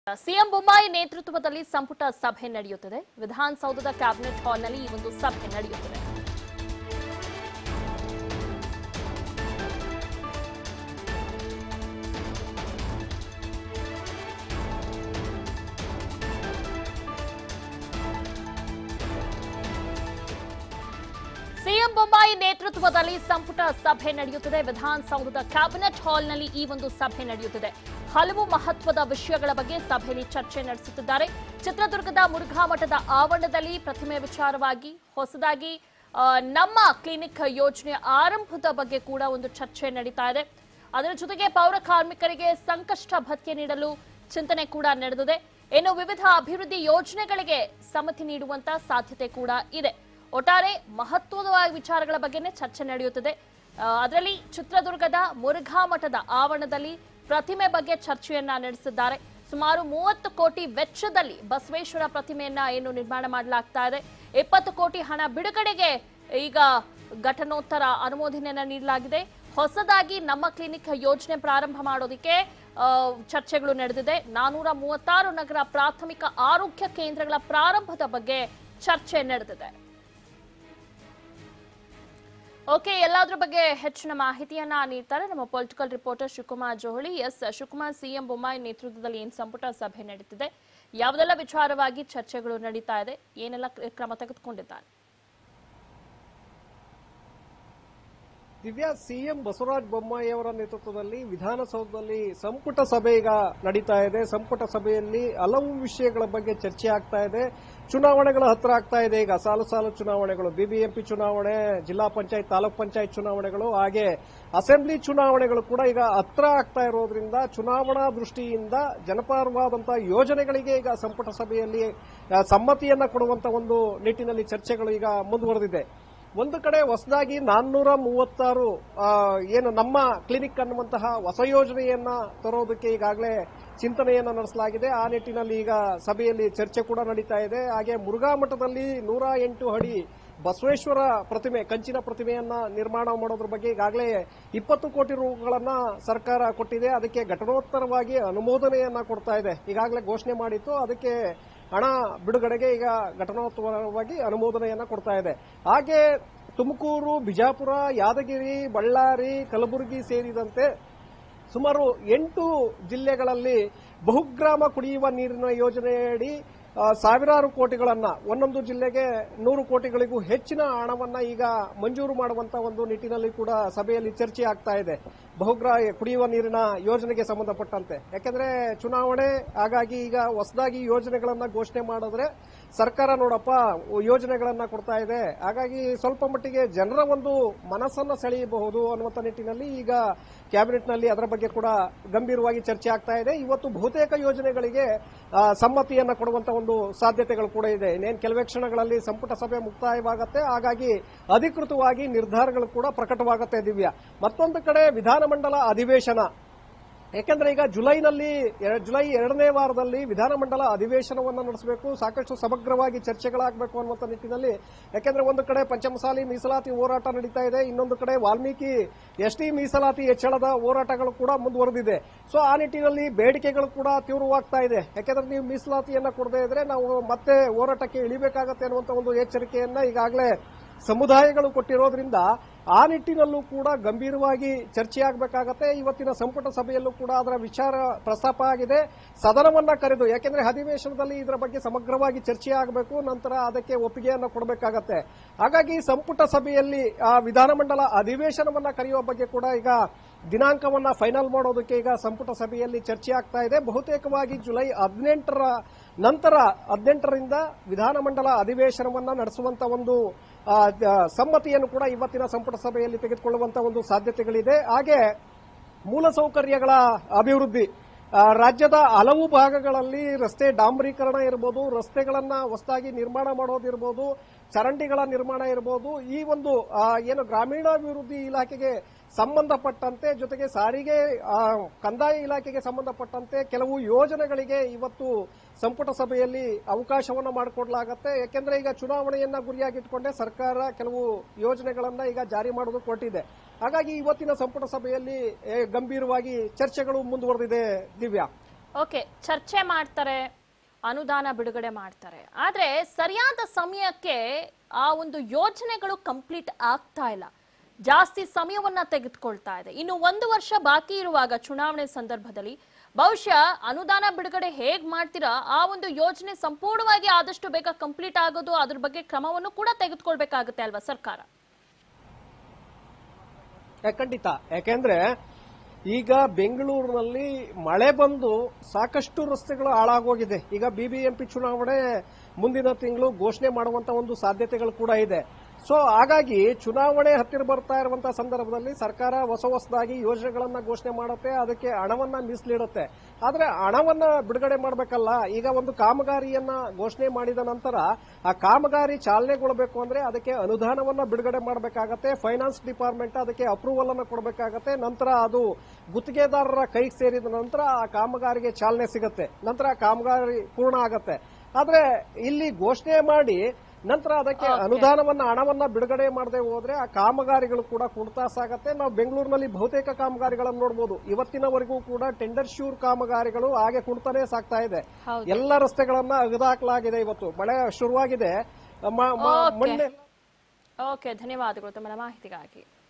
CM Bommai ನೇತೃತ್ವದಲ್ಲಿ ಸಂಪುಟ ಸಭೆ ನಡೆಯುತ್ತದೆ ವಿಧಾನಸೌಧದ ಕ್ಯಾಬಿನೆಟ್ ಹಾಲ್ನಲ್ಲಿ ಈ ಒಂದು ಸಭೆ ನಡೆಯುತ್ತದೆ ಸಿಎಂ ಬೊಮ್ಮಾಯಿ ನೇತೃತ್ವದಲ್ಲಿ ಸಂಪುಟ ಸಭೆ ನಡೆಯುತ್ತದೆ ವಿಧಾನಸೌಧದ ಕ್ಯಾಬಿನೆಟ್ ಹಾಲ್ನಲ್ಲಿ ಈ ಒಂದು ಸಭೆ ನಡೆಯುತ್ತದೆ ಹಲವು ಮಹತ್ವದ ವಿಷಯಗಳ ಬಗ್ಗೆ ಸಭೆಯಲ್ಲಿ ಚರ್ಚೆ ನಡೆಸುತ್ತಿದ್ದಾರೆ ಚಿತ್ರದುರ್ಗದ ಮುರುಘಾ ಮಠದ ಆವರಣದಲ್ಲಿ ಪ್ರತಿಮೆ ವಿಚಾರವಾಗಿ ಹೊಸದಾಗಿ ಆ, ನಮ್ಮ ಕ್ಲಿನಿಕ್ ಯೋಜನೆ ಆರಂಭದ ಬಗ್ಗೆ ಕೂಡ ಒಂದು ಚರ್ಚೆ ನಡೀತಾ ಇದೆ ಅದರ ಜೊತೆಗೆ ಪೌರ ಕಾರ್ಮಿಕರಿಗೆ ಸಂಕಷ್ಟ ಭತ್ಯೆ ನೀಡಲು ಚಿಂತನೆ ಕೂಡ ನಡೆದಿದೆ ಇನ್ನು ವಿವಿಧ ಅಭಿವೃದ್ಧಿ ಯೋಜನೆಗಳಿಗೆ ಸಮ್ಮತಿ ನೀಡುವಂತ ಸಾಧ್ಯತೆ ಕೂಡ ಇದೆ ಒಟ್ಟಾರೆ ಮಹತ್ವದ ವಿಚಾರಗಳ ಬಗ್ಗೆನೇ ಚರ್ಚೆ ನಡೆಯುತ್ತದೆ ಆ, ಅದರಲ್ಲಿ ಚಿತ್ರದುರ್ಗದ ಮುರುಘಾ ಮಠದ ಆವರಣದಲ್ಲಿ ಪ್ರತಿಮೆ ಬಗ್ಗೆ ಚರ್ಚೆಯನ್ನ ನಡೆಸಿದ್ದಾರೆ ಸುಮಾರು ಮೂವತ್ತು ಕೋಟಿ ವೆಚ್ಚದಲ್ಲಿ ಬಸವೇಶ್ವರ ಪ್ರತಿಮೆಯನ್ನ ಏನು ನಿರ್ಮಾಣ ಮಾಡಲಾಗ್ತಾ ಇದೆ ಇಪ್ಪತ್ತು ಕೋಟಿ ಹಣ ಬಿಡುಗಡೆಗೆ ಈಗ ಘಟನೋತ್ತರ ಅನುಮೋದನೆಯನ್ನ ನೀಡಲಾಗಿದೆ ಹೊಸದಾಗಿ ನಮ್ಮ ಕ್ಲಿನಿಕ್ ಯೋಜನೆ ಪ್ರಾರಂಭ ಮಾಡೋದಕ್ಕೆ ಆ, ಚರ್ಚೆಗಳು ನಡೆದಿದೆ ನಾನೂರ ಮೂವತ್ತಾರು ನಗರ ಪ್ರಾಥಮಿಕ ಆರೋಗ್ಯ ಕೇಂದ್ರಗಳ ಪ್ರಾರಂಭದ ಬಗ್ಗೆ ಚರ್ಚೆ ನಡೆದಿದೆ ಓಕೆ ಎಲ್ಲಾದ್ರ ಬಗ್ಗೆ ಹೆಚ್ಚಿನ ಮಾಹಿತಿಯನ್ನ ನೀಡ್ತಾರೆ ನಮ್ಮ political reporter Shivakumar Johali S Shivakumar CM Bommai ನೇತೃತ್ವದಲ್ಲಿ ಏನ್ ಸಂಪುಟ ಸಭೆ ನಡೀತಿದೆ ಯಾವುದೆಲ್ಲ ವಿಚಾರವಾಗಿ ಚರ್ಚೆಗಳು ನಡೀತಾ ಇದೆ ಏನೆಲ್ಲ ಕ್ರಮ ತೆಗೆದುಕೊಂಡಿದ್ದಾರೆ ದಿವ್ಯಾ ಸಿಎಂ ಬಸವರಾಜ ಬೊಮ್ಮಾಯಿ ಅವರ ನೇತೃತ್ವದಲ್ಲಿ ವಿಧಾನಸೌಧದಲ್ಲಿ ಸಂಪುಟ ಸಭೆ ಈಗ ನಡೀತಾ ಇದೆ ಸಂಪುಟ ಸಭೆಯಲ್ಲಿ ಹಲವು ವಿಷಯಗಳ ಬಗ್ಗೆ ಚರ್ಚೆ ಆಗ್ತಾ ಇದೆ ಚುನಾವಣೆಗಳ ಹತ್ರ ಆಗ್ತಾ ಇದೆ ಈಗ ಸಾಲು ಸಾಲು ಚುನಾವಣೆಗಳು ಬಿಬಿಎಂಪಿ ಚುನಾವಣೆ ಜಿಲ್ಲಾ ಪಂಚಾಯತ್ ತಾಲೂಕ್ ಪಂಚಾಯತ್ ಚುನಾವಣೆಗಳು ಹಾಗೆ ಅಸೆಂಬ್ಲಿ ಚುನಾವಣೆಗಳು ಕೂಡ ಈಗ ಹತ್ರ ಆಗ್ತಾ ಇರೋದ್ರಿಂದ ಚುನಾವಣಾ ದೃಷ್ಟಿಯಿಂದ ಜನಪರವಾದಂತಹ ಯೋಜನೆಗಳಿಗೆ ಈಗ ಸಂಪುಟ ಸಭೆಯಲ್ಲಿ ಆ, ಸಮ್ಮತಿಯನ್ನ ಕೊಡುವಂತ ಒಂದು ನಿಟ್ಟಿನಲ್ಲಿ ಚರ್ಚೆಗಳು ಈಗ ಮುಂದುವರೆದಿದೆ ಒಂದು ಕಡೆ ಹೊಸದಾಗಿ ನಾನ್ನೂರ ಮೂವತ್ತಾರು ಆ, ಏನು ನಮ್ಮ ಕ್ಲಿನಿಕ್ ಅನ್ನುವಂತಹ ಹೊಸ ಯೋಜನೆಯನ್ನ ತರೋದಕ್ಕೆ ಈಗಾಗಲೇ ಚಿಂತನೆಯನ್ನ ನಡೆಸಲಾಗಿದೆ ಆ ನಿಟ್ಟಿನಲ್ಲಿ ಈಗ ಸಭೆಯಲ್ಲಿ ಚರ್ಚೆ ಕೂಡ ನಡೀತಾ ಇದೆ ಹಾಗೆ ಮುರುಘಾ ಮಠದಲ್ಲಿ ನೂರ ಎಂಟು ಅಡಿ ಬಸವೇಶ್ವರ ಪ್ರತಿಮೆ ಕಂಚಿನ ಪ್ರತಿಮೆಯನ್ನ ನಿರ್ಮಾಣ ಮಾಡೋದ್ರ ಬಗ್ಗೆ ಈಗಾಗಲೇ ಇಪ್ಪತ್ತು ಕೋಟಿ ರೂಗಳನ್ನ ಸರ್ಕಾರ ಕೊಟ್ಟಿದೆ ಅದಕ್ಕೆ ಘಟನೋತ್ತರವಾಗಿ ಅನುಮೋದನೆಯನ್ನ ಕೊಡ್ತಾ ಇದೆ ಈಗಾಗಲೇ ಘೋಷಣೆ ಮಾಡಿತ್ತು ಅದಕ್ಕೆ ಹಣ ಬಿಡುಗಡೆಗೆ ಈಗ ಘಟನೋತ್ತರವಾಗಿ ಅನುಮೋದನೆಯನ್ನ ಕೊಡ್ತಾ ಇದೆ ಹಾಗೆ ತುಮಕೂರು ಬಿಜಾಪುರ ಯಾದಗಿರಿ ಬಳ್ಳಾರಿ ಕಲಬುರಗಿ ಸೇರಿದಂತೆ ಸುಮಾರು ಎಂಟು ಜಿಲ್ಲೆಗಳಲ್ಲಿ ಬಹುಗ್ರಾಮ ಕುಡಿಯುವ ನೀರಿನ ಯೋಜನೆಯಡಿ ಆ, ಸಾವಿರಾರು ಕೋಟಿಗಳನ್ನ ಒಂದೊಂದು ಜಿಲ್ಲೆಗೆ ನೂರು ಕೋಟಿಗಳಿಗೂ ಹೆಚ್ಚಿನ ಹಣವನ್ನ ಈಗ ಮಂಜೂರು ಮಾಡುವಂತ ಒಂದು ನಿಟ್ಟಿನಲ್ಲಿ ಕೂಡ ಸಭೆಯಲ್ಲಿ ಚರ್ಚೆ ಆಗ್ತಾ ಇದೆ ಬಹುಗ್ರಾ ಕುಡಿಯುವ ನೀರಿನ ಯೋಜನೆಗೆ ಸಂಬಂಧಪಟ್ಟಂತೆ ಯಾಕೆಂದ್ರೆ ಚುನಾವಣೆ ಹಾಗಾಗಿ ಈಗ ಹೊಸದಾಗಿ ಯೋಜನೆಗಳನ್ನ ಘೋಷಣೆ ಮಾಡಿದ್ರೆ ಸರ್ಕಾರ ನೋಡಪ್ಪ ಯೋಜನೆಗಳನ್ನ ಕೊಡ್ತಾ ಇದೆ ಹಾಗಾಗಿ ಸ್ವಲ್ಪ ಮಟ್ಟಿಗೆ ಜನರ ಒಂದು ಮನಸ್ಸನ್ನ ಸೆಳೆಯಬಹುದು ಅನ್ನುವಂತ ನಿಟ್ಟಿನಲ್ಲಿ ಈಗ ಕ್ಯಾಬಿನೆಟ್ನಲ್ಲಿ ಅದರ ಬಗ್ಗೆ ಕೂಡ ಗಂಭೀರವಾಗಿ ಚರ್ಚೆ ಆಗ್ತಾ ಇದೆ ಇವತ್ತು ಬಹುತೇಕ ಯೋಜನೆಗಳಿಗೆ ಆ, ಸಮ್ಮತಿಯನ್ನ ಕೊಡುವಂತ ಒಂದು ಸಾಧ್ಯತೆಗಳು ಕೂಡ ಇದೆ ಇನ್ನೇನು ಕೆಲವೇ ಕ್ಷಣಗಳಲ್ಲಿ ಸಂಪುಟ ಸಭೆ ಮುಕ್ತಾಯವಾಗುತ್ತೆ ಹಾಗಾಗಿ ಅಧಿಕೃತವಾಗಿ ನಿರ್ಧಾರಗಳು ಕೂಡ ಪ್ರಕಟವಾಗುತ್ತೆ ದಿವ್ಯ ಮತ್ತೊಂದು ಕಡೆ ವಿಧಾನಮಂಡಲ ಅಧಿವೇಶನ ಯಾಕೆಂದ್ರೆ ಈಗ ಜುಲೈನಲ್ಲಿ ಎರ- ಜುಲೈ ಎರಡನೇ ವಾರದಲ್ಲಿ ವಿಧಾನಮಂಡಲ ಅಧಿವೇಶನವನ್ನು ನಡೆಸಬೇಕು ಸಾಕಷ್ಟು ಸಮಗ್ರವಾಗಿ ಚರ್ಚೆಗಳಾಗಬೇಕು ಅನ್ನುವಂಥ ನಿಟ್ಟಿನಲ್ಲಿ ಯಾಕೆಂದ್ರೆ ಒಂದು ಕಡೆ ಪಂಚಮಸಾಲಿ ಮೀಸಲಾತಿ ಹೋರಾಟ ನಡೀತಾ ಇದೆ ಇನ್ನೊಂದು ಕಡೆ ವಾಲ್ಮೀಕಿ ಎಸ್ಟಿ ಮೀಸಲಾತಿ ಹೆಚ್ಚಳದ ಹೋರಾಟಗಳು ಕೂಡ ಮುಂದುವರೆದಿದೆ ಸೊ ಆ ನಿಟ್ಟಿನಲ್ಲಿ ಬೇಡಿಕೆಗಳು ಕೂಡ ತೀವ್ರವಾಗ್ತಾ ಇದೆ ಯಾಕೆಂದ್ರೆ ನೀವು ಮೀಸಲಾತಿಯನ್ನ ಕೊಡದೇ ಇದ್ರೆ ನಾವು ಮತ್ತೆ ಹೋರಾಟಕ್ಕೆ ಇಳಿಬೇಕಾಗತ್ತೆ ಅನ್ನುವಂಥ ಒಂದು ಎಚ್ಚರಿಕೆಯನ್ನ ಈಗಾಗಲೇ ಸಮುದಾಯಗಳು ಕೊಟ್ಟಿರೋದ್ರಿಂದ ಆ ನಿಟ್ಟಿನಲ್ಲೂ ಕೂಡ ಗಂಭೀರವಾಗಿ ಚರ್ಚೆಯಾಗಬೇಕಾಗತ್ತೆ ಇವತ್ತಿನ ಸಂಪುಟ ಸಭೆಯಲ್ಲೂ ಕೂಡ ಅದರ ವಿಚಾರ ಪ್ರಸ್ತಾಪ ಆಗಿದೆ ಸದನವನ್ನ ಕರೆದು ಯಾಕೆಂದ್ರೆ ಅಧಿವೇಶನದಲ್ಲಿ ಇದರ ಬಗ್ಗೆ ಸಮಗ್ರವಾಗಿ ಚರ್ಚೆ ಆಗಬೇಕು ನಂತರ ಅದಕ್ಕೆ ಒಪ್ಪಿಗೆಯನ್ನು ಕೊಡಬೇಕಾಗತ್ತೆ ಹಾಗಾಗಿ ಸಂಪುಟ ಸಭೆಯಲ್ಲಿ ಆ ವಿಧಾನಮಂಡಲ ಅಧಿವೇಶನವನ್ನ ಕರೆಯುವ ಬಗ್ಗೆ ಕೂಡ ಈಗ ದಿನಾಂಕವನ್ನ ಫೈನಲ್ ಮಾಡೋದಕ್ಕೆ ಈಗ ಸಂಪುಟ ಸಭೆಯಲ್ಲಿ ಚರ್ಚೆ ಆಗ್ತಾ ಇದೆ ಬಹುತೇಕವಾಗಿ ಜುಲೈ ಹದಿನೆಂಟರ ನಂತರ ಹದಿನೆಂಟರಿಂದ ವಿಧಾನಮಂಡಲ ಅಧಿವೇಶನವನ್ನ ನಡೆಸುವಂತ ಒಂದು ಆ, ದ- ಸಮ್ಮತಿಯನ್ನು ಕೂಡ ಇವತ್ತಿನ ಸಂಪುಟ ಸಭೆಯಲ್ಲಿ ತೆಗೆದುಕೊಳ್ಳುವಂತ ಒಂದು ಸಾಧ್ಯತೆಗಳಿದೆ ಹಾಗೆ ಮೂಲಸೌಕರ್ಯಗಳ ಅಭಿವೃದ್ಧಿ ಆ, ರಾಜ್ಯದ ಹಲವು ಭಾಗಗಳಲ್ಲಿ ರಸ್ತೆ ಡಾಂಬರೀಕರಣ ಇರ್ಬೋದು ರಸ್ತೆಗಳನ್ನ ಹೊಸದಾಗಿ ನಿರ್ಮಾಣ ಮಾಡೋದಿರ್ಬೋದು ಚರಂಡಿಗಳ ನಿರ್ಮಾಣ ಇರ್ಬೋದು ಈ ಒಂದು ಆ, ಏನು ಗ್ರಾಮೀಣಾಭಿವೃದ್ಧಿ ಇಲಾಖೆಗೆ ಸಂಬಂಧಪಟ್ಟಂತೆ ಜೊತೆಗೆ ಸಾರಿಗೆ ಆ, ಕಂದಾಯ ಇಲಾಖೆಗೆ ಸಂಬಂಧಪಟ್ಟಂತೆ ಕೆಲವು ಯೋಜನೆಗಳಿಗೆ ಇವತ್ತು ಸಂಪುಟ ಸಭೆಯಲ್ಲಿ ಅವಕಾಶವನ್ನು ಮಾಡಿಕೊಡ್ಲಾಗತ್ತೆ ಯಾಕೆಂದ್ರೆ ಈಗ ಚುನಾವಣೆಯನ್ನ ಗುರಿಯಾಗಿಟ್ಕೊಂಡೆ ಸರ್ಕಾರ ಕೆಲವು ಯೋಜನೆಗಳನ್ನ ಈಗ ಜಾರಿ ಮಾಡೋದಕ್ಕೆ ಹೊರಟಿದೆ ಹಾಗಾಗಿ ಇವತ್ತಿನ ಸಂಪುಟ ಸಭೆಯಲ್ಲಿ ಏ, ಗಂಭೀರವಾಗಿ ಚರ್ಚೆಗಳು ಮುಂದುವರೆದಿದೆ ದಿವ್ಯಾ ಓಕೆ ಚರ್ಚೆ ಮಾಡ್ತಾರೆ ಅನುದಾನ ಬಿಡುಗಡೆ ಮಾಡ್ತಾರೆ ಆದ್ರೆ ಸರಿಯಾದ ಸಮಯಕ್ಕೆ ಆ ಒಂದು ಯೋಜನೆಗಳು ಕಂಪ್ಲೀಟ್ ಆಗ್ತಾ ಇಲ್ಲ ಜಾಸ್ತಿ ಸಮಯವನ್ನ ತೆಗೆದುಕೊಳ್ತಾ ಇದೆ ಇನ್ನು ಒಂದು ವರ್ಷ ಬಾಕಿ ಇರುವಾಗ ಚುನಾವಣೆ ಸಂದರ್ಭದಲ್ಲಿ ಬಹುಶಃ ಅನುದಾನ ಬಿಡುಗಡೆ ಹೇಗ್ ಮಾಡ್ತೀರಾ ಆ ಒಂದು ಯೋಜನೆ ಸಂಪೂರ್ಣವಾಗಿ ಆದಷ್ಟು ಬೇಗ ಕಂಪ್ಲೀಟ್ ಆಗೋದು ಅದ್ರ ಬಗ್ಗೆ ಕ್ರಮವನ್ನು ಕೂಡ ತೆಗೆದುಕೊಳ್ಬೇಕಾಗುತ್ತೆ ಅಲ್ವಾ ಸರ್ಕಾರ ಯಾ, ಖಂಡಿತ ಯಾಕೆಂದ್ರೆ ಈಗ ಬೆಂಗಳೂರಿನಲ್ಲಿ ಮಳೆ ಬಂದು ಸಾಕಷ್ಟು ರಸ್ತೆಗಳು ಹಾಳಾಗೋಗಿದೆ ಈಗ ಬಿಬಿಎಂಪಿ ಚುನಾವಣೆ ಮುಂದಿನ ತಿಂಗಳು ಘೋಷಣೆ ಮಾಡುವಂತ ಒಂದು ಸಾಧ್ಯತೆಗಳು ಕೂಡ ಇದೆ ಸೊ ಹಾಗಾಗಿ ಚುನಾವಣೆ ಹತ್ತಿರ ಬರ್ತಾ ಇರುವಂತಹ ಸಂದರ್ಭದಲ್ಲಿ ಸರ್ಕಾರ ಹೊಸ ಹೊಸದಾಗಿ ಯೋಜನೆಗಳನ್ನ ಘೋಷಣೆ ಮಾಡುತ್ತೆ ಅದಕ್ಕೆ ಹಣವನ್ನ ಮೀಸಲಿಡುತ್ತೆ ಆದ್ರೆ ಹಣವನ್ನ ಬಿಡುಗಡೆ ಮಾಡಬೇಕಲ್ಲ ಈಗ ಒಂದು ಕಾಮಗಾರಿಯನ್ನ ಘೋಷಣೆ ಮಾಡಿದ ನಂತರ ಆ ಕಾಮಗಾರಿ ಚಾಲನೆಗೊಳ್ಳಬೇಕು ಅಂದ್ರೆ ಅದಕ್ಕೆ ಅನುದಾನವನ್ನ ಬಿಡುಗಡೆ ಮಾಡಬೇಕಾಗತ್ತೆ ಫೈನಾನ್ಸ್ ಡಿಪಾರ್ಟ್ಮೆಂಟ್ ಅದಕ್ಕೆ ಅಪ್ರೂವಲ್ ಅನ್ನು ಕೊಡಬೇಕಾಗತ್ತೆ ನಂತರ ಅದು ಗುತ್ತಿಗೆದಾರರ ಕೈಗೆ ಸೇರಿದ ನಂತರ ಆ ಕಾಮಗಾರಿಗೆ ಚಾಲನೆ ಸಿಗತ್ತೆ ನಂತರ ಆ ಕಾಮಗಾರಿ ಪೂರ್ಣ ಆಗತ್ತೆ ಆದ್ರೆ ಇಲ್ಲಿ ಘೋಷಣೆ ಮಾಡಿ ನಂತರ ಅದಕ್ಕೆ Okay. ಅನುದಾನವನ್ನ ಹಣವನ್ನ ಬಿಡುಗಡೆ ಮಾಡದೆ ಹೋದ್ರೆ ಆ ಕಾಮಗಾರಿಗಳು ಕೂಡ ಕುಣ್ತಾ ಸಾಗತ್ತೆ ನಾವು ಬೆಂಗಳೂರಿನಲ್ಲಿ ಬಹುತೇಕ ಕಾಮಗಾರಿಗಳನ್ನು ನೋಡಬಹುದು ಇವತ್ತಿನವರೆಗೂ ಕೂಡ ಟೆಂಡರ್ ಶ್ಯೂರ್ ಕಾಮಗಾರಿಗಳು ಹಾಗೆ ಕುಣ್ತಾನೆ ಸಾಗ್ತಾ ಇದೆ ಹೌದು. ಎಲ್ಲ ರಸ್ತೆಗಳನ್ನ ಅಗದಾಕ್ಲಾಗಿದೆ ಇವತ್ತು ಮಳೆ ಶುರುವಾಗಿದೆ ಮ- ಮ- Okay. ಮಣ್ಣೆ ಓಕೆ ಧನ್ಯವಾದಗಳು ತಮ್ಮ ಮಾಹಿತಿಗಾಗಿ